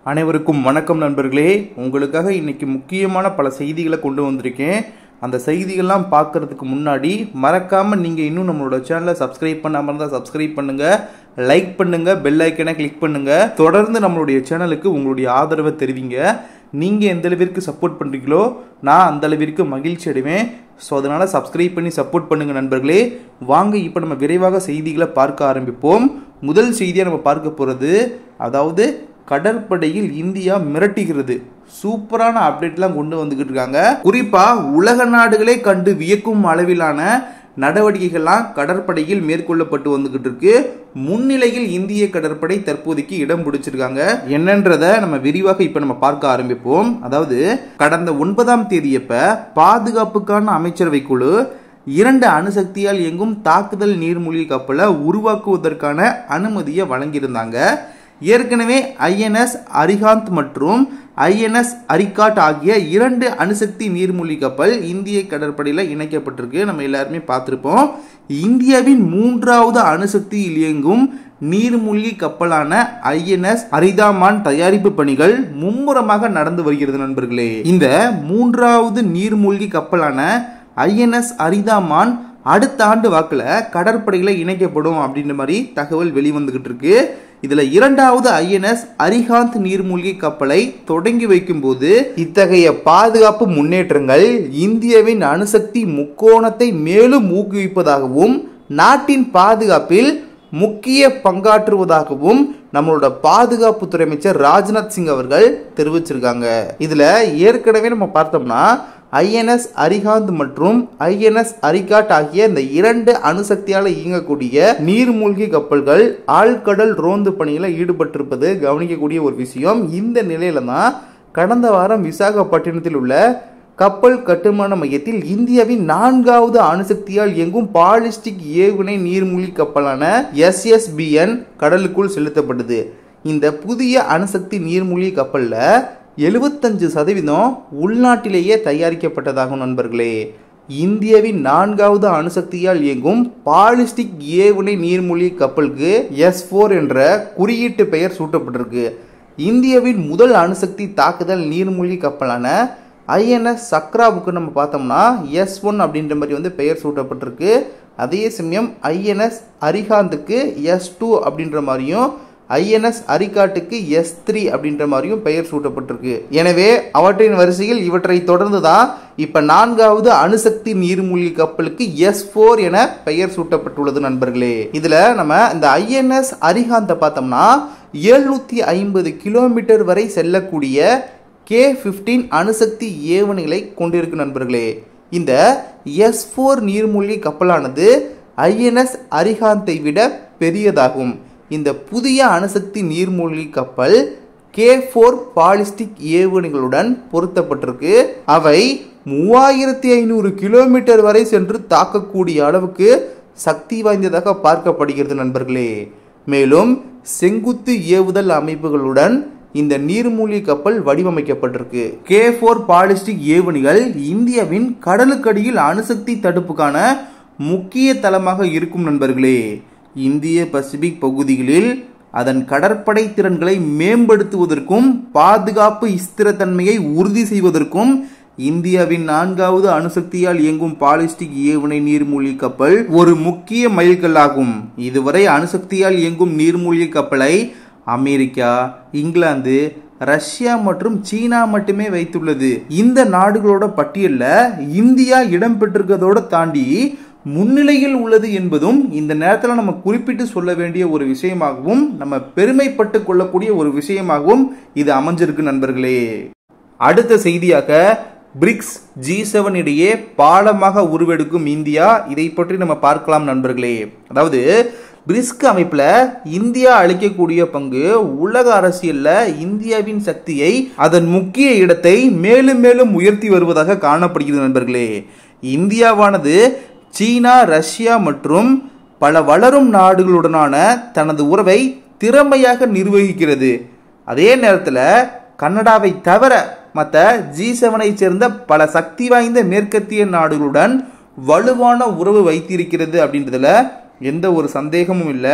அனைவருக்கும் வணக்கம் நண்பர்களே உங்களுக்காக இன்னைக்கு முக்கியமான பல செய்திகளை கொண்டு வந்திருக்கேன் அந்த செய்திகள்லாம் பார்க்கறதுக்கு முன்னாடி மறக்காம நீங்க இன்னும் நம்மளோட சேனலை சப்ஸ்கிரைப் பண்ணாம இருந்தா சப்ஸ்கிரைப் பண்ணுங்க லைக் பண்ணுங்க பெல் ஐக்கனை கிளிக் பண்ணுங்க தொடர்ந்து நம்மளுடைய சேனலுக்கு உங்களுடைய ஆதரவை தெரிவிங்க நீங்க எந்த அளவிற்கு சப்போர்ட் பண்றீங்களோ நான் அந்த அளவிற்கு மகிழ்ச்சி அடைவேன் ஸோ அதனால சப்ஸ்கிரைப் பண்ணி சப்போர்ட் பண்ணுங்க நண்பர்களே வாங்க இப்போ நம்ம விரைவாக செய்திகளை பார்க்க ஆரம்பிப்போம் முதல் செய்தியாக நம்ம பார்க்க போறது அதாவது கடற்படையில் இந்தியா மிரட்டுகிறது சூப்பரான அப்டேட்லாம் கொண்டு வந்துகிட்டு இருக்காங்க குறிப்பா உலக நாடுகளே கண்டு வியக்கும் அளவிலான நடவடிக்கைகள்லாம் கடற்படையில் மேற்கொள்ளப்பட்டு வந்துகிட்டு இருக்கு முன்னிலையில் இந்திய கடற்படை தற்போதைக்கு இடம் பிடிச்சிருக்காங்க என்னன்றத நம்ம விரிவாக இப்ப நம்ம பார்க்க ஆரம்பிப்போம் அதாவது கடந்த ஒன்பதாம் தேதியப்ப பாதுகாப்புக்கான அமைச்சரவை குழு இரண்டு அணுசக்தியால் இயங்கும் தாக்குதல் நீர்மூழ்கி கப்பலை உருவாக்குவதற்கான அனுமதியை வழங்கியிருந்தாங்க ஏற்கனவே ஐஎன்எஸ் அரிகாந்த் மற்றும் ஐஎன்எஸ் அரிகாட் ஆகிய இரண்டு அணுசக்தி நீர்மூழ்கி கப்பல் இந்திய கடற்படையில் இணைக்கப்பட்டிருக்கு நம்ம எல்லாருமே பார்த்துருப்போம் இந்தியாவின் மூன்றாவது அணுசக்தியில் இயங்கும் நீர்மூழ்கி கப்பலான ஐஎன்எஸ் அரிதாமான் தயாரிப்பு பணிகள் மும்முரமாக நடந்து வருகிறது நண்பர்களே இந்த மூன்றாவது நீர்மூழ்கி கப்பலான ஐஎன்எஸ் அரிதாமான் அடுத்த ஆண்டு வாக்குல கடற்படையில இணைக்கப்படும் அப்படின்ற மாதிரி தகவல் வெளிவந்துகிட்டு இருக்கு இதுல இரண்டாவது ஐஎன்எஸ் அரிகாந்த் நீர்மூழ்கி கப்பலை தொடங்கி வைக்கும் போது இத்தகைய பாதுகாப்பு முன்னேற்றங்கள் இந்தியாவின் அணுசக்தி முக்கோணத்தை மேலும் ஊக்குவிப்பதாகவும் நாட்டின் பாதுகாப்பில் முக்கிய பங்காற்றுவதாகவும் நம்மளோட பாதுகாப்புத்துறை அமைச்சர் ராஜ்நாத் சிங் அவர்கள் தெரிவிச்சிருக்காங்க இதுல ஏற்கனவே நம்ம பார்த்தோம்னா ஐஎன்எஸ் அரிகாந்த் மற்றும் ஐஎன்எஸ் அரிகாட் ஆகிய இந்த இரண்டு அணுசக்தியால் இயங்கக்கூடிய நீர்மூழ்கி கப்பல்கள் ஆழ்கடல் ரோந்து பணியில் ஈடுபட்டிருப்பது கவனிக்கக்கூடிய ஒரு விஷயம் இந்த நிலையில தான் கடந்த வாரம் விசாகப்பட்டினத்தில் உள்ள கப்பல் கட்டுமான மையத்தில் இந்தியாவின் நான்காவது அணுசக்தியால் இயங்கும் பாலிஸ்டிக் ஏவுகணை நீர்மூழ்கி கப்பலான எஸ்எஸ்பிஎன் கடலுக்குள் செலுத்தப்பட்டது இந்த புதிய அணுசக்தி நீர்மூழ்கி கப்பல்ல எழுபத்தஞ்சு சதவீதம் உள்நாட்டிலேயே தயாரிக்கப்பட்டதாகும் நண்பர்களே இந்தியாவின் நான்காவது அணுசக்தியால் இயங்கும் பாலிஸ்டிக் ஏவுகணை நீர்மூழ்கி கப்பலுக்கு எஸ் ஃபோர் என்ற குறியீட்டு பெயர் சூட்டப்பட்டிருக்கு இந்தியாவின் முதல் அணுசக்தி தாக்குதல் நீர்மூழ்கி கப்பலான ஐஎன்எஸ் சக்ராவுக்கு நம்ம பார்த்தோம்னா எஸ் ஒன் அப்படின்ற மாதிரி வந்து பெயர் சூட்டப்பட்டிருக்கு அதே சமயம் ஐஎன்எஸ் அரிகாந்துக்கு எஸ் டூ அப்படின்ற மாதிரியும் ஐஎன்எஸ் அரிகாட்டுக்கு எஸ் த்ரீ அப்படின்ற மாதிரியும் பெயர் சூட்டப்பட்டிருக்கு எனவே அவற்றின் வரிசையில் இவற்றை தொடர்ந்து தான் இப்ப நான்காவது அணுசக்தி நீர்மூழ்கி கப்பலுக்கு எஸ் ஃபோர் என பெயர் சூட்டப்பட்டுள்ளது நண்பர்களே இதுல நம்ம இந்த ஐஎன்எஸ் அரிகாந்த பார்த்தோம்னா எழுநூத்தி ஐம்பது கிலோமீட்டர் வரை செல்லக்கூடிய கே ஃபிஃப்டீன் அணுசக்தி ஏவுகணைகளை கொண்டிருக்கு நண்பர்களே இந்த எஸ் ஃபோர் நீர்மூழ்கி கப்பலானது ஐஎன்எஸ் அரிகாந்தை விட பெரியதாகும் இந்த புதிய அணுசக்தி நீர்மூழ்கி கப்பல் கே ஃபோர் பாலிஸ்டிக் ஏவுகணைகளுடன் பொருத்தப்பட்டிருக்கு அவை மூவாயிரத்தி ஐநூறு கிலோமீட்டர் வரை சென்று தாக்கக்கூடிய அளவுக்கு சக்தி வாய்ந்ததாக பார்க்கப்படுகிறது நண்பர்களே மேலும் செங்குத்து ஏவுதல் அமைப்புகளுடன் இந்த நீர்மூழ்கி கப்பல் வடிவமைக்கப்பட்டிருக்கு கே ஃபோர் பாலிஸ்டிக் ஏவுகணைகள் இந்தியாவின் கடலுக்கடியில் அணுசக்தி தடுப்புக்கான முக்கிய தளமாக இருக்கும் நண்பர்களே இந்திய பசிபிக் பகுதிகளில் அதன் கடற்படை திறன்களை மேம்படுத்துவதற்கும் பாதுகாப்பு ஸ்திரத்தன்மையை உறுதி செய்வதற்கும் இந்தியாவின் நான்காவது அணுசக்தியால் இயங்கும் பாலிஸ்டிக் ஏவுகணை நீர்மூழ்கி கப்பல் ஒரு முக்கிய மைல்கல்லாகும் இதுவரை அணுசக்தியால் இயங்கும் நீர்மூழ்கி கப்பலை அமெரிக்கா இங்கிலாந்து ரஷ்யா மற்றும் சீனா மட்டுமே வைத்துள்ளது இந்த நாடுகளோட பட்டியல்ல இந்தியா இடம் பெற்றிருக்கதோட தாண்டி முன்னிலையில் உள்ளது என்பதும் இந்த நேரத்தில் நம்ம குறிப்பிட்டு சொல்ல வேண்டிய ஒரு விஷயமாகவும் நம்ம பெருமைப்பட்டு கொள்ளக்கூடிய ஒரு விஷயமாகவும் இது அமைஞ்சிருக்கு நண்பர்களே அடுத்த செய்தியாக பிரிக்ஸ் ஜி செவன் இடையே பாலமாக உருவெடுக்கும் இந்தியா இதை பற்றி நம்ம பார்க்கலாம் நண்பர்களே அதாவது பிரிஸ்க் அமைப்பில் இந்தியா அளிக்கக்கூடிய பங்கு உலக அரசியலில் இந்தியாவின் சக்தியை அதன் முக்கிய இடத்தை மேலும் மேலும் உயர்த்தி வருவதாக காணப்படுகிறது நண்பர்களே இந்தியாவானது சீனா ரஷ்யா மற்றும் பல வளரும் நாடுகளுடனான தனது உறவை திறமையாக நிர்வகிக்கிறது அதே நேரத்தில் கனடாவை தவிர மற்ற ஜி செவனை சேர்ந்த பல சக்தி வாய்ந்த மேற்கத்திய நாடுகளுடன் வலுவான உறவு வைத்திருக்கிறது அப்படின்றதுல எந்த ஒரு சந்தேகமும் இல்லை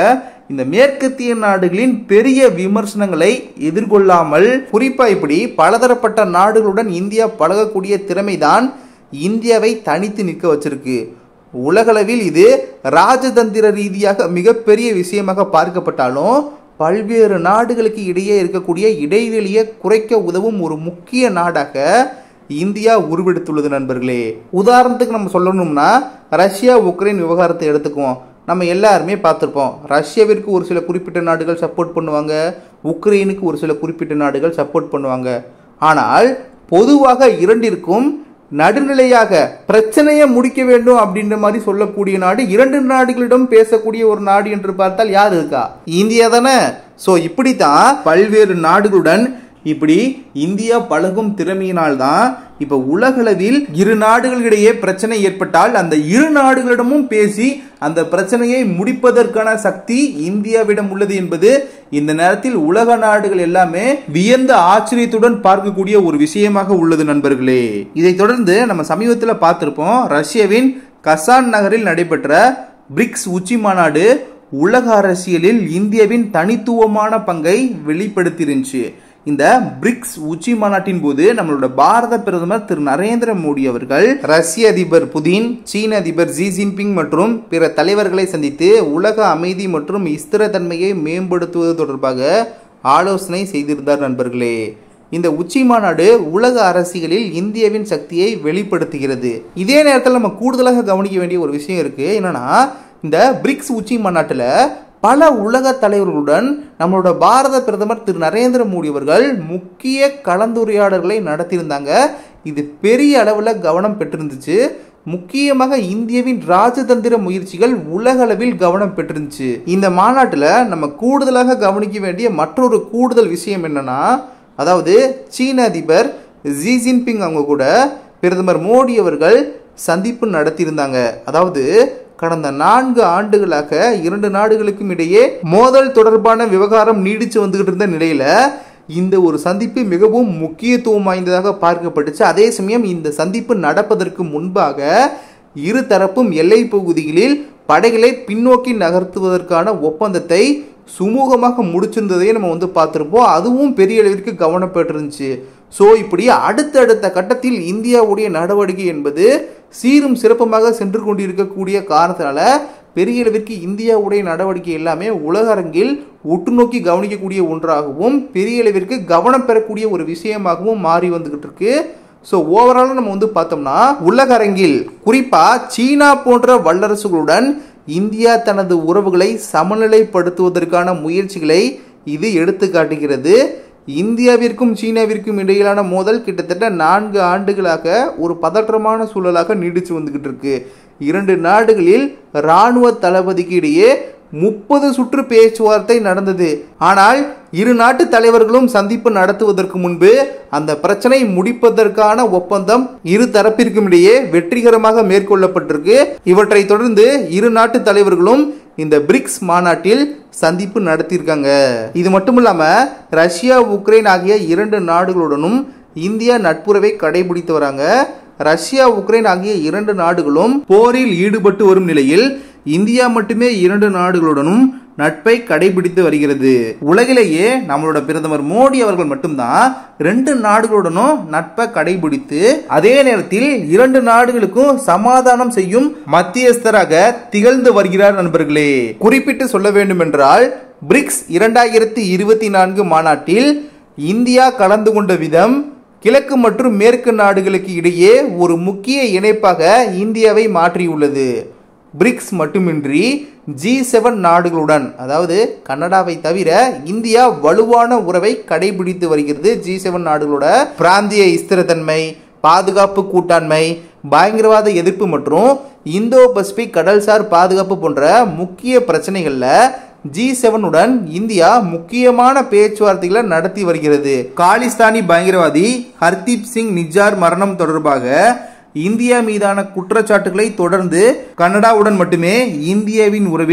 இந்த மேற்கத்திய நாடுகளின் பெரிய விமர்சனங்களை எதிர்கொள்ளாமல் குறிப்பா இப்படி பலதரப்பட்ட நாடுகளுடன் இந்தியா பழகக்கூடிய திறமைதான் இந்தியாவை தனித்து நிற்க வச்சிருக்கு உலகளவில் இது ராஜதந்திர ரீதியாக மிகப்பெரிய விஷயமாக பார்க்கப்பட்டாலும் பல்வேறு நாடுகளுக்கு இடையே இருக்கக்கூடிய இடைவெளியை குறைக்க உதவும் ஒரு முக்கிய நாடாக இந்தியா உருவெடுத்துள்ளது நண்பர்களே உதாரணத்துக்கு நம்ம சொல்லணும்னா ரஷ்யா உக்ரைன் விவகாரத்தை எடுத்துக்குவோம் நம்ம எல்லாருமே பார்த்துருப்போம் ரஷ்யாவிற்கு ஒரு சில குறிப்பிட்ட நாடுகள் சப்போர்ட் பண்ணுவாங்க உக்ரைனுக்கு ஒரு சில குறிப்பிட்ட நாடுகள் சப்போர்ட் பண்ணுவாங்க ஆனால் பொதுவாக இரண்டிற்கும் நடுநிலையாக பிரச்சனையை முடிக்க வேண்டும் அப்படின்ற மாதிரி சொல்லக்கூடிய நாடு இரண்டு நாடுகளிடம் பேசக்கூடிய ஒரு நாடு என்று பார்த்தால் யார் இருக்கா இந்தியா தானே ஸோ இப்படித்தான் பல்வேறு நாடுகளுடன் இப்படி இந்தியா பழகும் திறமையினால் தான் இப்ப உலகளவில் இரு நாடுகளிடையே பிரச்சனை ஏற்பட்டால் அந்த இரு நாடுகளிடமும் பேசி அந்த பிரச்சனையை முடிப்பதற்கான சக்தி இந்தியாவிடம் உள்ளது என்பது இந்த நேரத்தில் உலக நாடுகள் எல்லாமே வியந்த ஆச்சரியத்துடன் பார்க்கக்கூடிய ஒரு விஷயமாக உள்ளது நண்பர்களே இதைத் தொடர்ந்து நம்ம சமீபத்தில் பார்த்திருப்போம் ரஷ்யாவின் கசான் நகரில் நடைபெற்ற பிரிக்ஸ் உச்சி மாநாடு உலக அரசியலில் இந்தியாவின் தனித்துவமான பங்கை வெளிப்படுத்திருந்துச்சு இந்த பிரிக்ஸ் உச்சி மாநாட்டின் போது நம்மளோட பாரத பிரதமர் திரு நரேந்திர மோடி அவர்கள் ரஷ்ய அதிபர் புதின் சீன அதிபர் ஜி ஜின்பிங் மற்றும் பிற தலைவர்களை சந்தித்து உலக அமைதி மற்றும் ஸ்திரத்தன்மையை மேம்படுத்துவது தொடர்பாக ஆலோசனை செய்திருந்தார் நண்பர்களே இந்த உச்சி மாநாடு உலக அரசியலில் இந்தியாவின் சக்தியை வெளிப்படுத்துகிறது இதே நேரத்தில் நம்ம கூடுதலாக கவனிக்க வேண்டிய ஒரு விஷயம் இருக்கு என்னன்னா இந்த பிரிக்ஸ் உச்சி மாநாட்டில் பல உலக தலைவர்களுடன் நம்மளோட பாரத பிரதமர் திரு நரேந்திர மோடி அவர்கள் முக்கிய கலந்துரையாடல்களை நடத்தியிருந்தாங்க இது பெரிய அளவில் கவனம் பெற்றிருந்துச்சு முக்கியமாக இந்தியாவின் ராஜதந்திர முயற்சிகள் உலக அளவில் கவனம் பெற்றிருந்துச்சு இந்த மாநாட்டில் நம்ம கூடுதலாக கவனிக்க வேண்டிய மற்றொரு கூடுதல் விஷயம் என்னன்னா அதாவது சீன அதிபர் ஜி ஜின்பிங் அவங்க கூட பிரதமர் மோடி அவர்கள் சந்திப்பு நடத்தியிருந்தாங்க அதாவது கடந்த நான்கு ஆண்டுகளாக இரண்டு நாடுகளுக்கும் இடையே மோதல் தொடர்பான விவகாரம் நீடிச்சு வந்துகிட்டு இருந்த நிலையில இந்த ஒரு சந்திப்பு மிகவும் முக்கியத்துவம் வாய்ந்ததாக பார்க்கப்பட்டுச்சு அதே சமயம் இந்த சந்திப்பு நடப்பதற்கு முன்பாக இரு தரப்பும் எல்லை பகுதிகளில் படைகளை பின்னோக்கி நகர்த்துவதற்கான ஒப்பந்தத்தை சுமூகமாக முடிச்சிருந்ததையே நம்ம வந்து பார்த்துருப்போம் அதுவும் பெரிய அளவிற்கு கவனப்பட்டிருந்துச்சு ஸோ இப்படி அடுத்தடுத்த கட்டத்தில் இந்தியாவுடைய நடவடிக்கை என்பது சீரும் சிறப்புமாக சென்று கொண்டிருக்கக்கூடிய காரணத்தினால பெரிய அளவிற்கு இந்தியாவுடைய நடவடிக்கை எல்லாமே உலக அரங்கில் உற்று நோக்கி கவனிக்கக்கூடிய ஒன்றாகவும் பெரிய அளவிற்கு கவனம் பெறக்கூடிய ஒரு விஷயமாகவும் மாறி வந்துகிட்டு இருக்கு ஸோ ஓவராலாக நம்ம வந்து பார்த்தோம்னா உலக அரங்கில் குறிப்பா சீனா போன்ற வல்லரசுகளுடன் இந்தியா தனது உறவுகளை சமநிலைப்படுத்துவதற்கான முயற்சிகளை இது எடுத்து காட்டுகிறது இந்தியாவிற்கும் சீனாவிற்கும் இடையிலான மோதல் கிட்டத்தட்ட நான்கு ஆண்டுகளாக ஒரு பதற்றமான சூழலாக நீடிச்சு வந்துகிட்டு இருக்கு இரண்டு நாடுகளில் இராணுவ தளபதிக்கு இடையே முப்பது சுற்று பேச்சுவார்த்தை நடந்தது ஆனால் இரு நாட்டு தலைவர்களும் சந்திப்பு நடத்துவதற்கு முன்பு அந்த பிரச்சனை முடிப்பதற்கான ஒப்பந்தம் இரு தரப்பிற்கும் இடையே வெற்றிகரமாக மேற்கொள்ளப்பட்டிருக்கு இவற்றை தொடர்ந்து இரு நாட்டு தலைவர்களும் இந்த பிரிக்ஸ் மாநாட்டில் சந்திப்பு நடத்தியிருக்காங்க இது மட்டும் இல்லாம ரஷ்யா உக்ரைன் ஆகிய இரண்டு நாடுகளுடனும் இந்தியா நட்புறவை கடைபிடித்து வராங்க ரஷ்யா உக்ரைன் ஆகிய இரண்டு நாடுகளும் போரில் ஈடுபட்டு வரும் நிலையில் இந்தியா மட்டுமே இரண்டு நாடுகளுடனும் நட்பை கடைபிடித்து வருகிறது உலகிலேயே நம்மளோட பிரதமர் மோடி அவர்கள் மட்டும்தான் ரெண்டு நாடுகளுடனும் நட்பை கடைபிடித்து அதே நேரத்தில் இரண்டு நாடுகளுக்கும் சமாதானம் செய்யும் மத்தியஸ்தராக திகழ்ந்து வருகிறார் நண்பர்களே குறிப்பிட்டு சொல்ல வேண்டும் என்றால் பிரிக்ஸ் இரண்டாயிரத்தி இருபத்தி நான்கு மாநாட்டில் இந்தியா கலந்து கொண்ட விதம் கிழக்கு மற்றும் மேற்கு நாடுகளுக்கு இடையே ஒரு முக்கிய இணைப்பாக இந்தியாவை மாற்றியுள்ளது பிரிக்ஸ் மட்டுமின்றி ஜி செவன் நாடுகளுடன் அதாவது கனடாவை தவிர இந்தியா வலுவான உறவை கடைபிடித்து வருகிறது ஜி செவன் நாடுகளோட பிராந்திய ஸ்திரத்தன்மை பாதுகாப்பு கூட்டாண்மை பயங்கரவாத எதிர்ப்பு மற்றும் இந்தோ பசிபிக் கடல்சார் பாதுகாப்பு போன்ற முக்கிய பிரச்சனைகளில் ஜி செவனுடன் இந்தியா முக்கியமான பேச்சுவார்த்தைகளை நடத்தி வருகிறது காலிஸ்தானி பயங்கரவாதி ஹர்தீப் சிங் நிஜார் மரணம் தொடர்பாக இந்தியா மீதான குற்றச்சாட்டுகளை தொடர்ந்து கனடாவுடன் மட்டுமே இந்தியாவின் உறவில்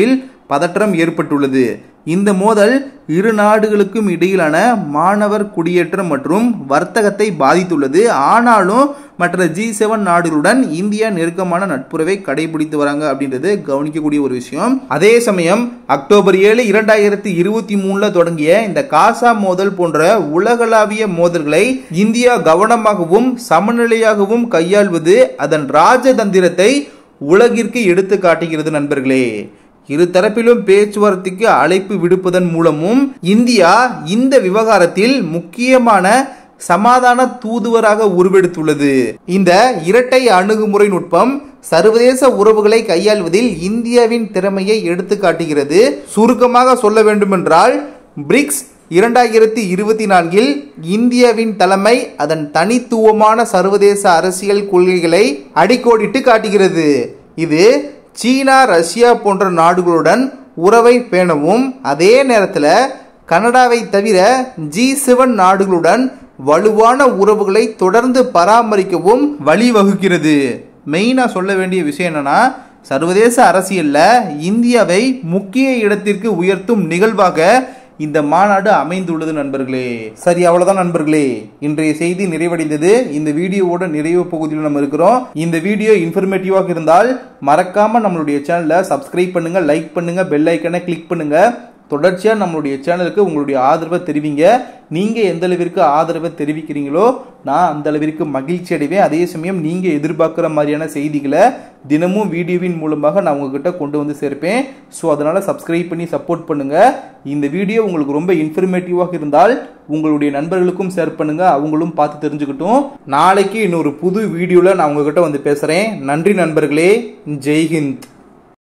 பதற்றம் ஏற்பட்டுள்ளது இந்த மோதல் இரு நாடுகளுக்கும் இடையிலான மாணவர் குடியேற்றம் மற்றும் வர்த்தகத்தை பாதித்துள்ளது ஆனாலும் மற்ற ஜி செவன் நாடுகளுடன் இந்தியா நெருக்கமான நட்புறவை கடைபிடித்து வராங்க அப்படின்றது கவனிக்கக்கூடிய ஒரு விஷயம் அதே சமயம் அக்டோபர் ஏழு இரண்டாயிரத்தி இருபத்தி மூணுல தொடங்கிய இந்த காசா மோதல் போன்ற உலகளாவிய மோதல்களை இந்தியா கவனமாகவும் சமநிலையாகவும் கையாள்வது அதன் ராஜதந்திரத்தை உலகிற்கு எடுத்து காட்டுகிறது நண்பர்களே இரு தரப்பிலும் பேச்சுவார்த்தைக்கு அழைப்பு விடுப்பதன் மூலமும் இந்தியா இந்த விவகாரத்தில் முக்கியமான சமாதான தூதுவராக உருவெடுத்துள்ளது இந்த இரட்டை அணுகுமுறை நுட்பம் சர்வதேச உறவுகளை கையாள்வதில் இந்தியாவின் திறமையை எடுத்து காட்டுகிறது சுருக்கமாக சொல்ல வேண்டுமென்றால் பிரிக்ஸ் இரண்டாயிரத்தி இருபத்தி நான்கில் இந்தியாவின் தலைமை அதன் தனித்துவமான சர்வதேச அரசியல் கொள்கைகளை அடிக்கோடிட்டு காட்டுகிறது இது சீனா ரஷ்யா போன்ற நாடுகளுடன் உறவை பேணவும் அதே நேரத்தில் கனடாவை தவிர ஜி செவன் நாடுகளுடன் வலுவான உறவுகளை தொடர்ந்து பராமரிக்கவும் வழிவகுக்கிறது மெயினாக சொல்ல வேண்டிய விஷயம் என்னன்னா சர்வதேச அரசியல்ல இந்தியாவை முக்கிய இடத்திற்கு உயர்த்தும் நிகழ்வாக இந்த மாநாடு அமைந்துள்ளது நண்பர்களே சரி அவ்வளவுதான் நண்பர்களே இன்றைய செய்தி நிறைவடைந்தது இந்த வீடியோவோட நிறைவு பகுதியில் நம்ம இருக்கிறோம் இந்த வீடியோ இன்ஃபர்மேட்டிவாக இருந்தால் மறக்காம நம்மளுடைய சேனலை சப்ஸ்கிரைப் பண்ணுங்க லைக் பண்ணுங்க பெல் ஐக்கனை கிளிக் பண்ணுங்க தொடர்ச்சியாக நம்மளுடைய சேனலுக்கு உங்களுடைய ஆதரவை தெரிவிங்க நீங்கள் எந்த அளவிற்கு ஆதரவை தெரிவிக்கிறீங்களோ நான் அந்த அளவிற்கு மகிழ்ச்சி அடைவேன் அதே சமயம் நீங்கள் எதிர்பார்க்குற மாதிரியான செய்திகளை தினமும் வீடியோவின் மூலமாக நான் உங்ககிட்ட கொண்டு வந்து சேர்ப்பேன் ஸோ அதனால் சப்ஸ்கிரைப் பண்ணி சப்போர்ட் பண்ணுங்கள் இந்த வீடியோ உங்களுக்கு ரொம்ப இன்ஃபர்மேட்டிவாக இருந்தால் உங்களுடைய நண்பர்களுக்கும் ஷேர் பண்ணுங்கள் அவங்களும் பார்த்து தெரிஞ்சுக்கிட்டும் நாளைக்கு இன்னொரு புது வீடியோவில் நான் உங்ககிட்ட வந்து பேசுகிறேன் நன்றி நண்பர்களே ஜெய்ஹிந்த்